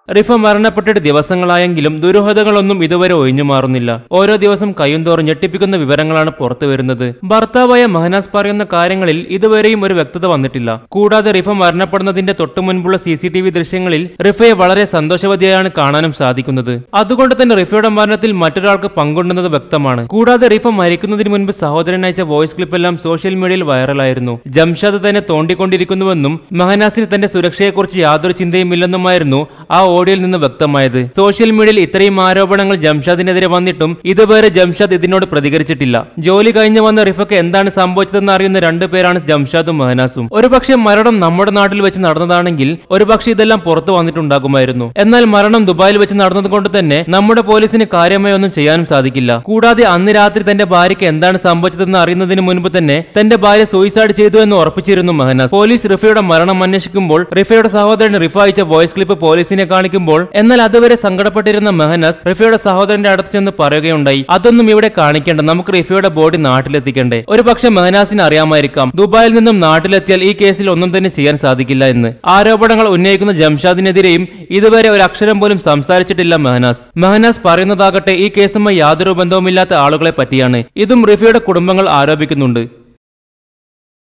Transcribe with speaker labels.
Speaker 1: റിഫ മരണപ്പെട്ടിട്ട് ദിവസങ്ങളായെങ്കിലും ദുരൂഹതകളൊന്നും ഇതുവരെ ഒഴിഞ്ഞു മാറുന്നില്ല ഓരോ ദിവസം കയ്യുന്തോറും ഞെട്ടിപ്പിക്കുന്ന വിവരങ്ങളാണ് പുറത്തു വരുന്നത് ഭർത്താവായ മഹനാസ് പറയുന്ന കാര്യങ്ങളിൽ ഇതുവരെയും ഒരു വ്യക്തത വന്നിട്ടില്ല കൂടാതെ റിഫ മരണപ്പെടുന്നതിന്റെ തൊട്ടു മുൻപുള്ള സി സി ടി വി ദൃശ്യങ്ങളിൽ റിഫയെ വളരെ സന്തോഷവതിയായാണ് കാണാനും സാധിക്കുന്നത് അതുകൊണ്ട് തന്നെ റിഫയുടെ മരണത്തിൽ മറ്റൊരാൾക്ക് പങ്കുണ്ടെന്നത് വ്യക്തമാണ് കൂടാതെ റിഫ മരിക്കുന്നതിന് മുൻപ് സഹോദരൻ അയച്ച വോയിസ് ക്ലിപ്പ് എല്ലാം സോഷ്യൽ മീഡിയയിൽ വൈറലായിരുന്നു ജംഷാദ് തന്നെ തോണ്ടിക്കൊണ്ടിരിക്കുന്നുവെന്നും മഹനാസിന് തന്റെ സുരക്ഷയെക്കുറിച്ച് യാതൊരു ചിന്തയുമില്ലെന്നുമായിരുന്നു ആ ഓഡിയോയിൽ നിന്ന് വ്യക്തമായത് സോഷ്യൽ മീഡിയയിൽ ഇത്രയും ആരോപണങ്ങൾ ജംഷാദിനെതിരെ വന്നിട്ടും ഇതുവരെ ജംഷാദ് ഇതിനോട് പ്രതികരിച്ചിട്ടില്ല ജോലി കഴിഞ്ഞ് വന്ന റിഫക്ക് എന്താണ് സംഭവിച്ചതെന്ന് അറിയുന്ന രണ്ടു പേരാണ് ജംഷാദും മഹനാസും ഒരുപക്ഷെ മരണം നമ്മുടെ നാട്ടിൽ വെച്ച് നടന്നതാണെങ്കിൽ ഒരുപക്ഷെ ഇതെല്ലാം പുറത്തു വന്നിട്ടുണ്ടാകുമായിരുന്നു എന്നാൽ മരണം ദുബായിൽ വെച്ച് നടന്നതുകൊണ്ട് തന്നെ നമ്മുടെ പോലീസിന് കാര്യമായി ഒന്നും ചെയ്യാനും സാധിക്കില്ല കൂടാതെ അന്ന് രാത്രി തന്റെ ഭാര്യയ്ക്ക് എന്താണ് സംഭവിച്ചതെന്ന് അറിയുന്നതിന് മുൻപ് തന്നെ തന്റെ ഭാര്യ സൂയിസൈഡ് ചെയ്തു എന്ന് ഉറപ്പിച്ചിരുന്നു മഹനാസ് പോലീസ് റിഫയുടെ മരണം അന്വേഷിക്കുമ്പോൾ റിഫയുടെ സഹോദരൻ റിഫ അയച്ച വോയിസ് ക്ലിപ്പ് പോലീസിനെ കാണിക്കുമ്പോൾ എന്നാൽ അതുവരെ സങ്കടപ്പെട്ടിരുന്ന മെഹനസ് റിഫയുടെ സഹോദരന്റെ അടുത്ത് ചെന്ന് പറയുകയുണ്ടായി അതൊന്നും ഇവിടെ കാണിക്കേണ്ട നമുക്ക് റിഫയുടെ ബോഡി നാട്ടിലെത്തിക്കണ്ടേ ഒരു പക്ഷെ മെഹനാസിന് അറിയാമായിരിക്കാം ദുബായിൽ നിന്നും നാട്ടിലെത്തിയാൽ ഈ കേസിൽ ഒന്നും തന്നെ ചെയ്യാൻ സാധിക്കില്ല എന്ന് ആരോപണങ്ങൾ ഉന്നയിക്കുന്ന ജംഷാദിനെതിരെയും ഇതുവരെ ഒരു അക്ഷരം പോലും സംസാരിച്ചിട്ടില്ല മെഹനാസ് മെഹനാസ് പറയുന്നതാകട്ടെ ഈ കേസുമായി യാതൊരു ബന്ധവുമില്ലാത്ത ആളുകളെ പറ്റിയാണ് ഇതും റിഫയുടെ കുടുംബങ്ങൾ ആരോപിക്കുന്നുണ്ട്